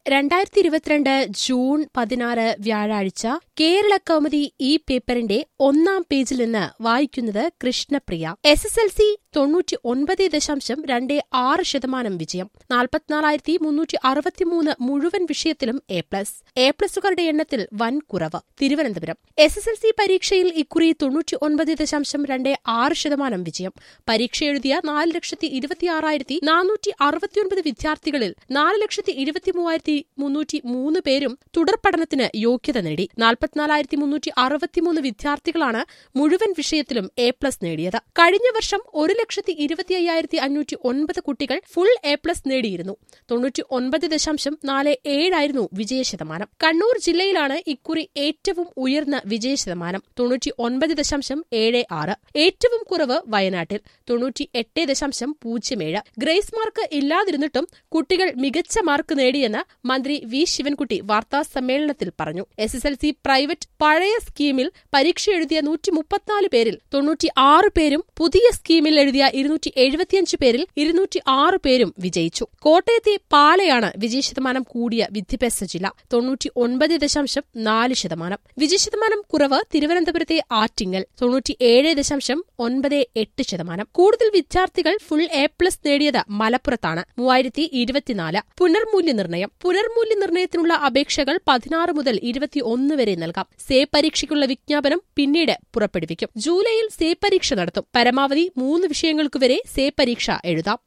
രണ്ടായിരത്തി ഇരുപത്തിരണ്ട് ജൂൺ പതിനാറ് വ്യാഴാഴ്ച കേരള കൗമുദി ഈ പേപ്പറിന്റെ ഒന്നാം പേജിൽ നിന്ന് വായിക്കുന്നത് Krishnapriya S S L C തൊണ്ണൂറ്റി ഒൻപത് ദശാംശം രണ്ട് ആറ് ശതമാനം വിജയം നാൽപ്പത്തിനാലായിരത്തി മുന്നൂറ്റി അറുപത്തിമൂന്ന് മുഴുവൻ വിഷയത്തിലും എ പ്ലസ് എ പ്ലസുകാരുടെ എണ്ണത്തിൽ വൻ കുറവ് Thiruvananthapuram S S L C പരീക്ഷയിൽ ഇക്കുറി തൊണ്ണൂറ്റി ഒൻപത് ദശാംശം രണ്ട് ആറ് ശതമാനം വിജയം പരീക്ഷ എഴുതിയ നാല് ലക്ഷത്തി ഇരുപത്തിയാറായിരത്തി നാനൂറ്റി അറുപത്തിയൊൻപത് വിദ്യാർത്ഥികളിൽ നാല് ലക്ഷത്തി ഇരുപത്തി മൂവായിരത്തി മുന്നൂറ്റി മൂന്ന് പേരും തുടർ പഠനത്തിന് യോഗ്യത നേടി നാൽപ്പത്തിനാലായിരത്തി മുന്നൂറ്റി അറുപത്തിമൂന്ന് വിദ്യാർത്ഥികളാണ് മുഴുവൻ വിഷയത്തിലും എ പ്ലസ് നേടിയത് കഴിഞ്ഞ വർഷം ഒരു ലക്ഷത്തി ഇരുപത്തി അയ്യായിരത്തി അഞ്ഞൂറ്റി ഒൻപത് കുട്ടികൾ ഫുൾ എ പ്ലസ് നേടിയിരുന്നു തൊണ്ണൂറ്റി ഒൻപത് ദശാംശം നാല് ഏഴായിരുന്നു വിജയശതമാനം കണ്ണൂർ ജില്ലയിലാണ് ഇക്കുറി ഏറ്റവും ഉയർന്ന വിജയശതമാനം തൊണ്ണൂറ്റി ഒൻപത് ദശാംശം ഏഴ് ആറ് ഏറ്റവും കുറവ് വയനാട്ടിൽ തൊണ്ണൂറ്റി എട്ട് ദശാംശം പൂജ്യം ഏഴ് ഗ്രേസ് മാർക്ക് ഇല്ലാതിരുന്നിട്ടും കുട്ടികൾ മികച്ച മാർക്ക് നേടിയെന്ന് മന്ത്രി വി ശിവൻകുട്ടി വാർത്താ സമ്മേളനത്തിൽ പറഞ്ഞു S S L C private പഴയ സ്കീമിൽ പരീക്ഷ എഴുതിയ നൂറ്റി മുപ്പത്തിനാല് പേരിൽ തൊണ്ണൂറ്റി ആറ് പേരും പുതിയ സ്കീമിൽ എഴുതിയ ഇരുന്നൂറ്റി എഴുപത്തിയഞ്ച് പേരിൽ ഇരുന്നൂറ്റി ആറ് പേരും വിജയിച്ചു കോട്ടയത്തെ പാലയാണ് വിജയശതമാനം കൂടിയ വിദ്യാഭ്യാസ ജില്ല തൊണ്ണൂറ്റി ഒൻപത് ദശാംശം നാല് ശതമാനം വിജയശതമാനം കുറവ് തിരുവനന്തപുരത്തെ ആറ്റിങ്ങൽ തൊണ്ണൂറ്റിയേഴ് ദശാംശം ഒൻപത് എട്ട് ശതമാനം കൂടുതൽ വിദ്യാർത്ഥികൾ ഫുൾ എ പ്ലസ് നേടിയത് മലപ്പുറത്താണ് മൂവായിരത്തി ഇരുപത്തിനാല് പുനർമൂല്യനിർണ്ണയം പുനർമൂല്യനിർണ്ണയത്തിനുള്ള അപേക്ഷകൾ പതിനാറ് മുതൽ ഇരുപത്തിയൊന്ന് വരെ നൽകാം സേ പരീക്ഷയ്ക്കുള്ള വിജ്ഞാപനം പിന്നീട് പുറപ്പെടുവിക്കും ജൂലൈയിൽ സേ പരീക്ഷ നടത്തും പരമാവധി മൂന്ന് വിഷയങ്ങൾക്കുവരെ സേ പരീക്ഷ എഴുതാം